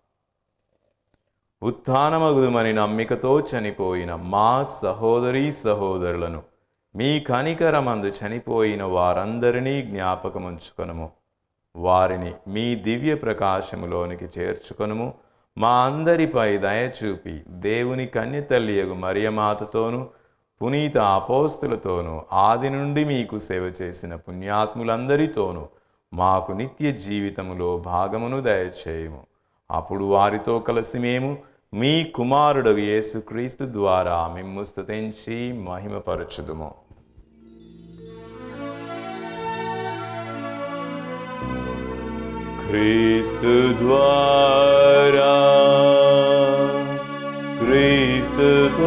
ఉత్థానమగుదుమని నమ్మికతో చనిపోయిన మా సహోదరీ సహోదరులను మీ కనికరమందు చనిపోయిన వారందరినీ జ్ఞాపకం ఉంచుకొనుము వారిని మీ దివ్య ప్రకాశములోనికి చేర్చుకొనుము మా అందరిపై దయచూపి దేవుని కన్యతల్లియగు మరియమాతతోనూ పునీత అపోస్తులతోనూ ఆది నుండి మీకు సేవ చేసిన పుణ్యాత్ములందరితోనూ మాకు నిత్య జీవితములో భాగమును దయచేయము అప్పుడు వారితో కలిసి మేము మీ కుమారుడు యేసుక్రీస్తు ద్వారా మిమ్ము స్తుతించి మహిమపరచుదుము క్రీస్తు ద్వారా క్రీస్తు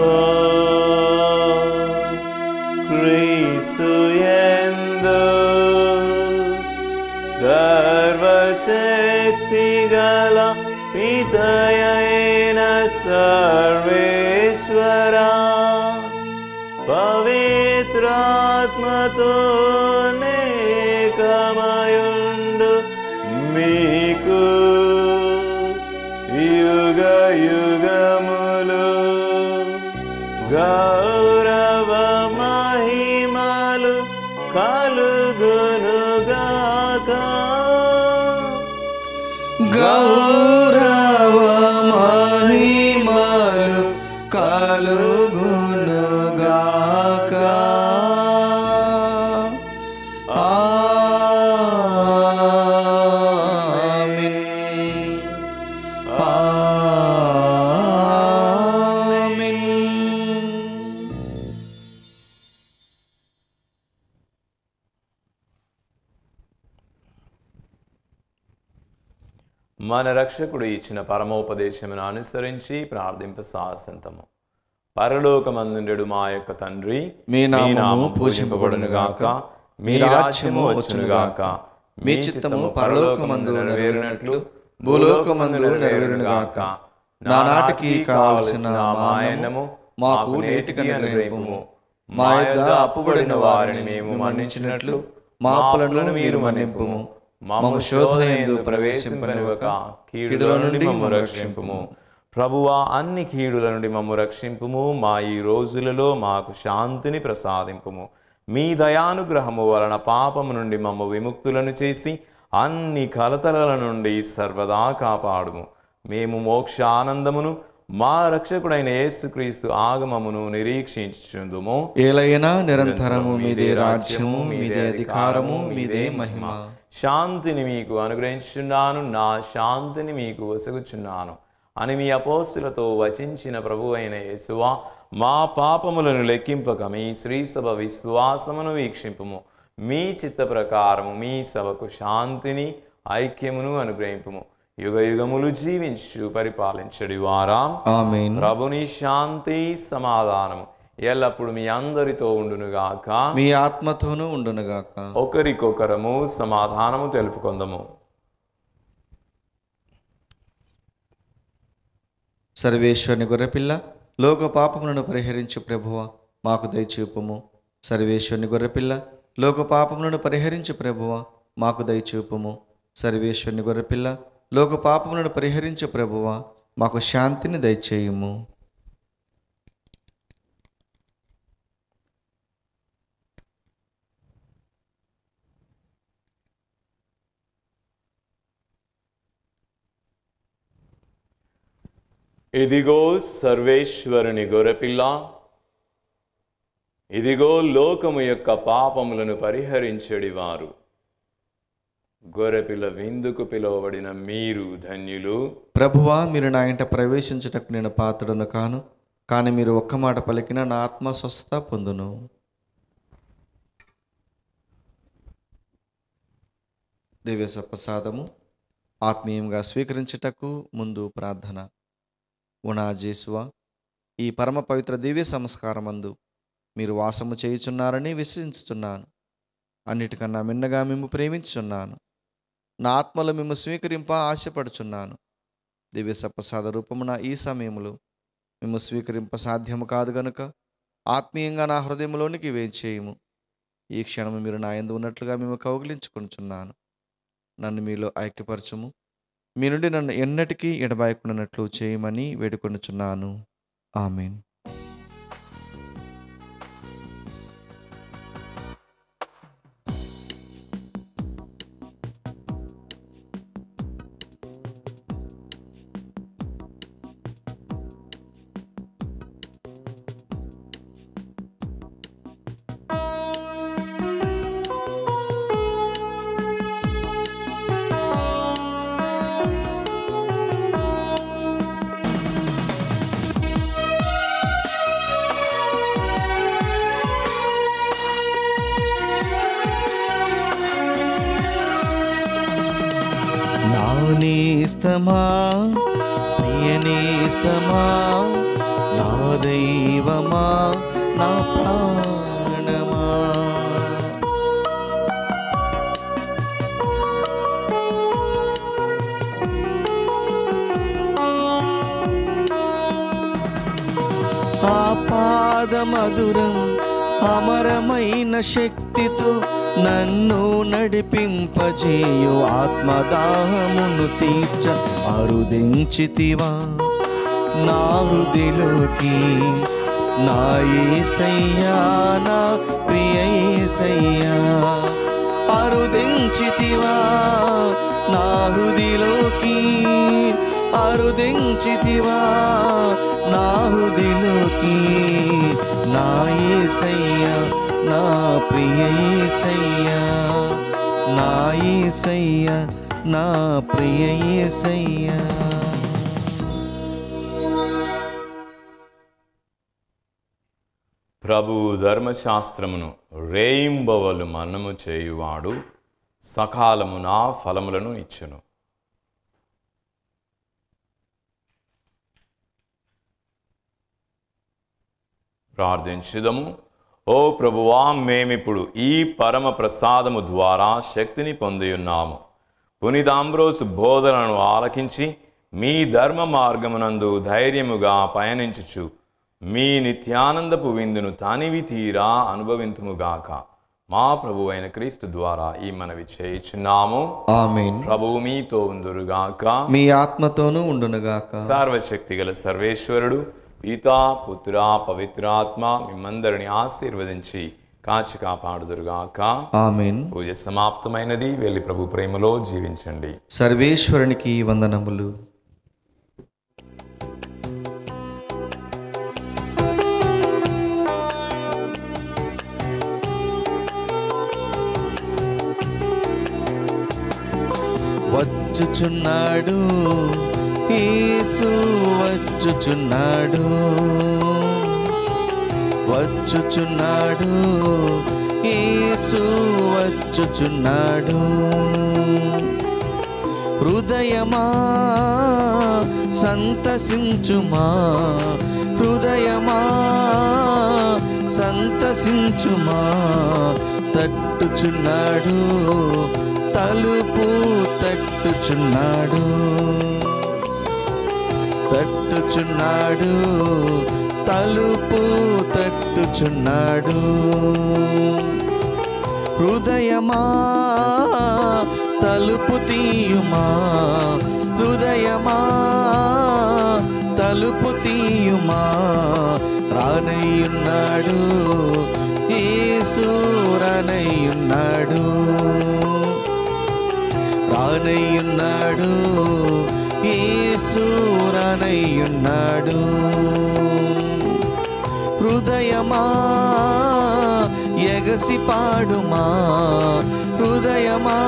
క్రీస్తు ఎందు సర్వశక్తి గల పితయైన సర్వేశ్వరా పవిత్రాత్మతో నేకమయుండు మీకు యుగ యుగములు గౌరవ మహిమలు కలుగునుగాక గౌరవ మహిమలు కలుగునుగాక ఆమేన్. ఆమేన్. మన రక్షకుడు ఇచ్చిన పరమోపదేశమును అనుసరించి ప్రార్థింప సాసంతము పరలోకమందుండెడు మా యొక్క తండ్రి మీ నామము నామము పూజింపబడును గాక మీ రాజ్యము వచ్చును గాక మీ చిత్తము పరలోకమందు నెరవేరినట్లు భూలోకమందు నెరవేరును గాక నానాటికి కావలసిన మా అన్నము మాకు నేటికి అనుగ్రహింపుము మా యొద్ద అప్పుబడిన వారిని మేము మన్నించినట్లు మా అప్పులను మీరు మన్నింపుము మమ్మ శోధన ఎందు ప్రవేశింపనివ్వక కీడుల నుండి మమ్మ రక్షింపుము ప్రభువా అన్ని కీడుల నుండి మమ్ము రక్షింపుము మా ఈ రోజులలో మాకు శాంతిని ప్రసాదింపుము మీ దయానుగ్రహము వలన పాపము నుండి మమ్మ విముక్తులను చేసి అన్ని కలతల నుండి సర్వదా కాపాడుము మేము మోక్షానందమును మా రక్షకుడైన యేసుక్రీస్తు ఆగమమును నిరీక్షించుచుందుము ఏలైనా నిరంతరము మీదే రాజ్యము మీదే అధికారము మీదే మహిమ శాంతిని మీకు అనుగ్రహించున్నాను నా శాంతిని మీకు వసగుచున్నాను అని మీ అపోస్తులతో వచించిన ప్రభు అయిన యేసువా మా పాపములను లెక్కింపక మీ శ్రీసభ విశ్వాసమును వీక్షింపుము మీ చిత్త ప్రకారము మీ సభకు శాంతిని ఐక్యమును అనుగ్రహింపుము యుగ యుగములు జీవించు పరిపాలించడి వారా ఆమెన్ ప్రభుని శాంతి సమాధానము ఎల్లప్పుడు మీ అందరితో ఉండునుగాక మీ ఆత్మతోనూ ఉండునుగాక ఒకరికొకరము సమాధానము తెలుపుకొందము సర్వేశ్వరుని గొర్రెపిల్ల లోక పాపములను పరిహరించు ప్రభువ మాకు దయచూపుము సర్వేశ్వరుని గొర్రెపిల్ల లోక పాపములను పరిహరించు ప్రభువ మాకు దయచూపుము సర్వేశ్వరుని గొర్రెపిల్ల లోక పాపములను పరిహరించు ప్రభువ మాకు శాంతిని దయచేయుము ఇదిగో సర్వేశ్వరుని గొర్రెపిల్ల ఇదిగో లోకము యొక్క పాపములను పరిహరించడి వారు గొర్రెపిల్ల విందుకు పిలువబడిన మీరు ధన్యులు ప్రభువా మీరు నా ఇంట ప్రవేశించుటకు నేను పాత్రను కాను కానీ మీరు ఒక్క మాట పలికిన నా ఆత్మ స్వస్థత పొందును దివ్య ప్రసాదము ఆత్మీయంగా స్వీకరించుటకు ముందు ప్రార్థన ఉనా జేసువా ఈ పరమ పవిత్ర దివ్య సంస్కారమందు మీరు వాసము చేయుచున్నారని విశ్వసించుచున్నాను అన్నిటికన్నా మిన్నగా మేము ప్రేమించుచున్నాను నా ఆత్మలో మేము స్వీకరింప ఆశపడుచున్నాను దివ్య సప్రసాద రూపమున ఈ సమయంలో మేము స్వీకరింప సాధ్యము కాదు గనుక ఆత్మీయంగా నా హృదయంలోనికి వేచేయము ఈ క్షణము మీరు నా యందు ఉన్నట్లుగా మేము కౌగిలించుకుంటున్నాను నన్ను మీలో ఐక్యపరచుము మీ నుండి నన్ను ఎన్నటికీ ఎడబాయకుండానట్లు చేయమని వేడుకొనుచున్నాను ఆమెన్ నా నేస్తమా ప్రియ నేస్తమా నా దైవమా నా ప్రాణమా ఆపాదమధురం అమరమైన శక్తితో నన్ను నడిపింపజేయు ఆత్మదాహమును తీర్చ అరుదించితివా నా హృదిలోకి నా ఏసయ్యా నా ప్రియ ఏసయ్యా అరుదించితివా నా హృదిలోకి అరుదించితివా నా హృదిలోకి నా ఏసయ్యా నా ప్రియ ఏసయ్యా నా ఏసయ్యా నా ప్రియ ఏసయ్యా ప్రభు ధర్మశాస్త్రమును రేయింబవలు మనము చేయువాడు సకాలమున ఫలములను ఇచ్చును ప్రార్థించుదము ఓ ప్రభువా మేమిప్పుడు ఈ పరమ ప్రసాదము ద్వారా శక్తిని పొంది ఉన్నాము పునిదాంబ్రోసు బోధనను ఆలకించి మీ ధర్మ మార్గమునందు ధైర్యముగా పయనించుచు మీ నిత్యానందపు విందును తనివి తీరా అనుభవింతుముగాక మా ప్రభు అయిన క్రీస్తు ద్వారా ఈ మనవి చేయుచున్నాము ఆమెన్ ప్రభువు మీతో ఉందురుగాక మీ ఆత్మతోనూ ఉండునుగాక సర్వశక్తి గల సర్వేశ్వరుడు పితా పుత్ర పవిత్రాత్మ మిమ్మందరిని ఆశీర్వదించి కాచి కాపాడుదురుగాక ఆమెన్ పూజ సమాప్తమైనది వెళ్ళి ప్రభు ప్రేమలో జీవించండి సర్వేశ్వరునికి వందనములు వచ్చుచున్నాడు యేసు వచ్చుచున్నాడు వచ్చుచున్నాడు యేసు వచ్చుచున్నాడు హృదయమా సంతసించుమా హృదయమా సంతసించుమా తట్టుచున్నాడు తలుపు తట్టుచున్నాడు తట్టుచున్నాడు తలుపు తట్టుచున్నాడు హృదయమా తలుపు తీయుమా హృదయమా తలుపు తీయుమా రానయ్యున్నాడు యేసు రానయ్యున్నాడు రానయ్యున్నాడు యేసు రానయ్యున్నాడు హృదయమా ఎగసి పాడుమా హృదయమా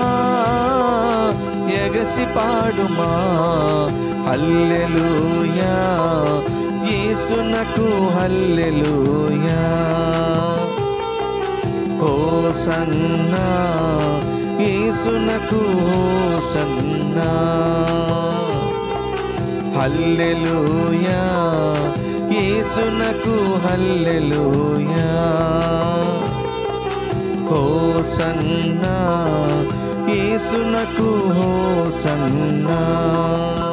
ఎగసి పాడుమా హల్లెలూయా యేసునకు హల్లెలూయా హోసన్నా యేసునకు హోసన్నా హల్లెలూయా యేసునకు హల్లెలూయా హోసన్నా యేసునకు హోసన్నా